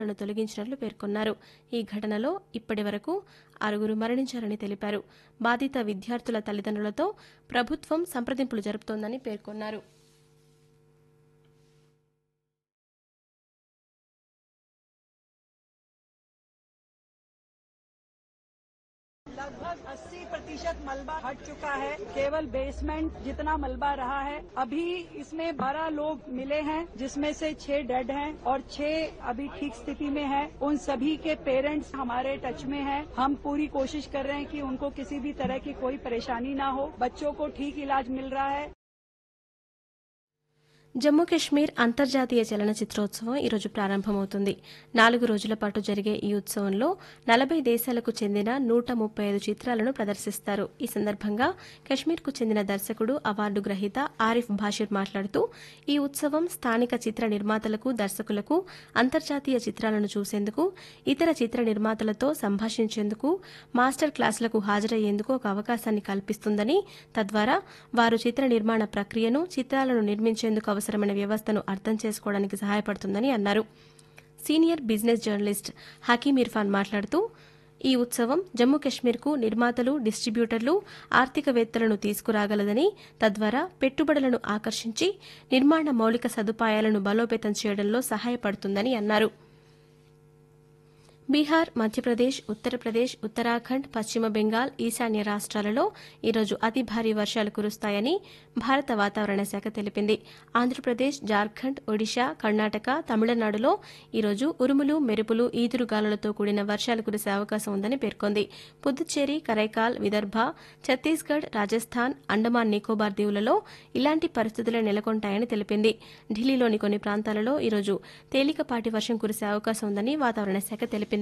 లను తొలగించినట్లు పేర్కొన్నారు ఈ ఘటనలో ఇప్పటి వరకు ఆరుగురు మరణించారని తెలిపారు బాధిత విద్యార్థుల తల్లిదండ్రులతో ప్రభుత్వం సంప్రదింపులు జరుపుతోందని పేర్కొన్నారు लगभग 80 प्रतिशत मलबा हट चुका है केवल बेसमेंट जितना मलबा रहा है अभी इसमें 12 लोग मिले हैं जिसमें से 6 डेड हैं और 6 अभी ठीक स्थिति में हैं उन सभी के पेरेंट्स हमारे टच में हैं हम पूरी कोशिश कर रहे हैं कि उनको किसी भी तरह की कोई परेशानी ना हो बच्चों को ठीक इलाज मिल रहा है జమ్మూ కశ్మీర్ అంతర్జాతీయ చలనచిత్రోత్సవం ఈరోజు ప్రారంభమవుతుంది నాలుగు రోజుల పాటు జరిగే ఈ ఉత్సవంలో నలభై దేశాలకు చెందిన నూట ముప్పై ఐదు చిత్రాలను ప్రదర్శిస్తారు ఈ సందర్భంగా కశ్మీర్కు చెందిన దర్శకుడు అవార్డు గ్రహీత ఆరిఫ్ భాషిర్ మాట్లాడుతూ ఈ ఉత్సవం స్థానిక చిత్ర నిర్మాతలకు దర్శకులకు అంతర్జాతీయ చిత్రాలను చూసేందుకు ఇతర చిత్ర నిర్మాతలతో సంభాషించేందుకు మాస్టర్ క్లాసులకు హాజరయ్యేందుకు ఒక అవకాశాన్ని కల్పిస్తుందని తద్వారా వారు చిత్ర నిర్మాణ ప్రక్రియను చిత్రాలను నిర్మించేందుకు అవసరమైన వ్యవస్థను అర్థం చేసుకోవడానికి సహాయపడుతుందని అన్నారు senior business journalist Hakeem Irfan మాట్లాడుతూ ఈ ఉత్సవం జమ్మూ కశ్మీర్కు నిర్మాతలు డిస్ట్రిబ్యూటర్లు ఆర్థికవేత్తలను తీసుకురాగలదని తద్వారా పెట్టుబడులను ఆకర్షించి నిర్మాణ మౌలిక సదుపాయాలను బలోపేతం చేయడంలో సహాయపడుతుందని అన్నారు బీహార్ మధ్యప్రదేశ్ ఉత్తరప్రదేశ్ ఉత్తరాఖండ్ పశ్చిమ బెంగాల్ ఈశాన్య రాష్ట్రాలలో ఈరోజు అతి భారీ వర్షాలు కురుస్తాయని భారత వాతావరణ శాఖ తెలిపింది ఆంధ్రప్రదేశ్ జార్ఖండ్ ఒడిశా కర్ణాటక తమిళనాడులో ఈరోజు ఉరుములు మెరుపులు ఈదురుగాలులతో కూడిన వర్షాలు కురిసే అవకాశం ఉందని పేర్కొంది పుదుచ్చేరి కరైకాల్ విదర్భ ఛత్తీస్గఢ్ రాజస్థాన్ అండమాన్ నికోబార్ దీవులలో ఇలాంటి పరిస్థితులే నెలకొంటాయని తెలిపింది ఢిల్లీలోని కొన్ని ప్రాంతాలలో ఈరోజు తేలికపాటి వర్షం కురిసే అవకాశం ఉందని వాతావరణ శాఖ తెలిపింది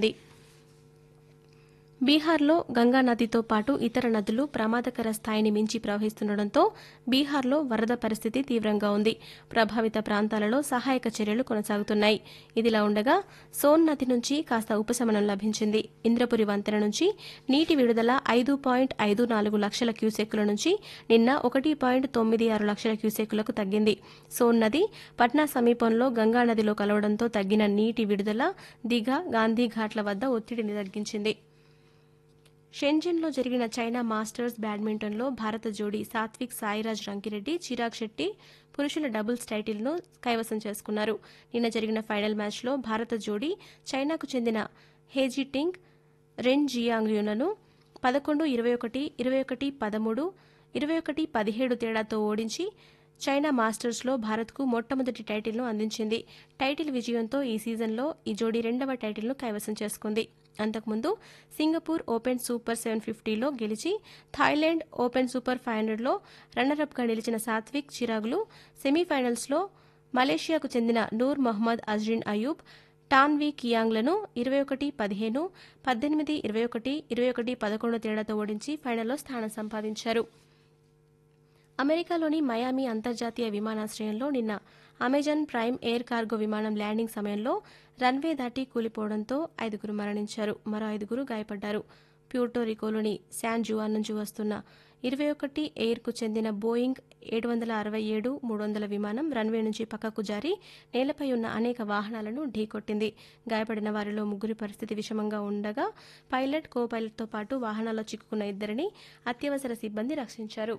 బీహార్లో గంగా నదితో పాటు ఇతర నదులు ప్రమాదకర స్థాయిని మించి ప్రవహిస్తుండటంతో బీహార్లో వరద పరిస్థితి తీవ్రంగా ఉంది ప్రభావిత ప్రాంతాలలో సహాయక చర్యలు కొనసాగుతున్నాయి ఇదిలా ఉండగా సోన్ నది నుంచి కాస్త ఉపశమనం లభించింది ఇంద్రపురి వంతెన నుంచి నీటి విడుదల ఐదు పాయింట్ ఐదు నాలుగు లక్షల క్యూసెక్కుల నుంచి నిన్న ఒకటి పాయింట్ తొమ్మిది ఆరు లక్షల క్యూసెక్కులకు తగ్గింది సోన్ నది పట్నా సమీపంలో గంగా నదిలో కలవడంతో తగ్గిన నీటి విడుదల దిఘ గాంధీ ఘాట్ల వద్ద ఒత్తిడిని తగ్గించింది షెంజన్లో జరిగిన చైనా మాస్టర్స్ బ్యాడ్మింటన్లో భారత జోడీ సాత్విక్ సాయిరాజ్ రంకిరెడ్డి చిరాగ్ శెట్టి పురుషుల డబుల్స్ టైటిల్ను కైవసం చేసుకున్నారు నిన్న జరిగిన ఫైనల్ మ్యాచ్లో భారత జోడీ చైనాకు చెందిన హేజీ టింగ్ రెన్ జియాంగ్యూలను పదకొండు ఇరవై ఒకటి ఇరవై ఒకటి పదమూడు ఇరవై ఒకటి పదిహేడు తేడాతో ఓడించి చైనా మాస్టర్స్లో భారత్కు మొట్టమొదటి టైటిల్ను అందించింది టైటిల్ విజయంతో ఈ సీజన్లో ఈ జోడీ రెండవ టైటిల్ను కైవసం చేసుకుంది అంతకుముందు సింగపూర్ ఓపెన్ సూపర్ సెవెన్ ఫిఫ్టీలో గెలిచి థాయిలాండ్ ఓపెన్ సూపర్ ఫైవ్ హండ్రెడ్లో రన్నరప్గా నిలిచిన సాత్విక్ చిరాగులు సెమీఫైనల్స్లో మలేషియాకు చెందిన నూర్ మహ్మద్ అజ్రిన్ అయూబ్ టాన్వీ కియాంగ్లను ఇరవై ఒకటి పదిహేను పద్దెనిమిది ఇరవై ఒకటి ఇరవై ఒకటి పదకొండు తేడాతో ఓడించి ఫైనల్లో స్థానం సంపాదించారు అమెరికాలోని మయామి అంతర్జాతీయ విమానాశ్రయంలో నిన్న అమెజాన్ ప్రైమ్ ఎయిర్ కార్గో విమానం ల్యాండింగ్ సమయంలో రన్వే దాటి కూలిపోవడంతో ఐదుగురు మరణించారు మరో ఐదుగురు గాయపడ్డారు ప్యూర్టోరికోలోని శాన్ జువాన్ నుంచి వస్తున్న ఇరవై ఒకటి ఎయిర్కు చెందిన బోయింగ్ ఏడు వందల అరవై ఏడు మూడు వందల విమానం రన్వే నుంచి పక్కకు జారి నేలపై ఉన్న అనేక వాహనాలను ఢీకొట్టింది గాయపడిన వారిలో ముగ్గురి పరిస్థితి విషమంగా ఉండగా పైలట్ కో పైలట్తో పాటు వాహనాల్లో చిక్కుకున్న ఇద్దరిని అత్యవసర సిబ్బంది రక్షించారు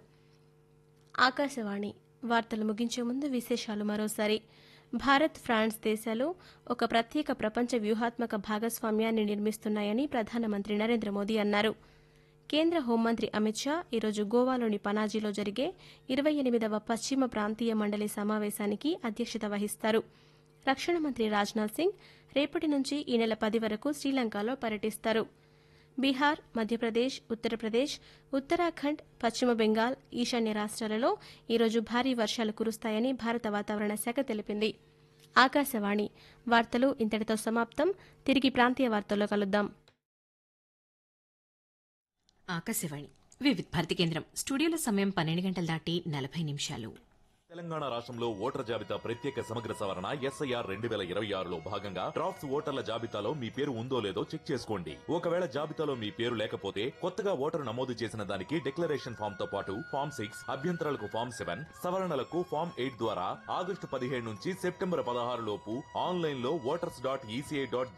ఆకాశవాణి వార్తలు ముగించే ముందు విశేషాలు మరోసారి భారత్ ఫ్రాన్స్ దేశాలు ఒక ప్రత్యేక ప్రపంచ వ్యూహాత్మక భాగస్వామ్యాన్ని నిర్మిస్తున్నాయని ప్రధానమంత్రి నరేంద్ర మోదీ అన్నారు కేంద్ర హోంమంత్రి అమిత్ షా ఈరోజు గోవాలోని పనాజీలో జరిగే ఇరవై ఎనిమిదవ పశ్చిమ ప్రాంతీయ మండలి సమావేశానికి అధ్యక్షత వహిస్తారు రక్షణ మంత్రి రాజ్నాథ్ సింగ్ రేపటి నుంచి ఈ నెల పది వరకు శ్రీలంకలో పర్యటిస్తారు బీహార్ మధ్యప్రదేశ్ ఉత్తరప్రదేశ్ ఉత్తరాఖండ్ పశ్చిమ బెంగాల్ ఈశాన్య రాష్ట్రాలలో ఈరోజు భారీ వర్షాలు కురుస్తాయని భారత వాతావరణ శాఖ తెలిపింది ఆకాశవాణి వార్తలు ఇంతటితో సమాప్తం తిరిగి ప్రాంతీయ వార్తల్లో కలుద్దాం ఆకాశవాణి వివిధ భారతి కేంద్రం స్టూడియోలో సమయం పన్నెండు గంటల దాటి నలభై నిమిషాలు తెలంగాణ రాష్ట్రంలో ఓటర్ జాబితా ప్రత్యేక సమగ్ర సవరణ ఎస్ఐఆర్ రెండు వేల ఇరవై ఆరులో భాగంగా డ్రాఫ్ట్స్ ఓటర్ల జాబితాలో మీ పేరు ఉందో లేదో చెక్ చేసుకోండి ఒకవేళ జాబితాలో మీ పేరు లేకపోతే కొత్తగా ఓటరు నమోదు చేసిన దానికి డిక్లరేషన్ ఫామ్ తో పాటు ఫామ్ సిక్స్ అభ్యంతరాలకు ఫామ్ సెవెన్ సవరణలకు ఫామ్ ఎయిట్ ద్వారా ఆగస్టు పదిహేడు నుంచి సెప్టెంబర్ పదహారు లోపు ఆన్లైన్ లో ఓటర్స్ డాట్ ఈసీఐ డాట్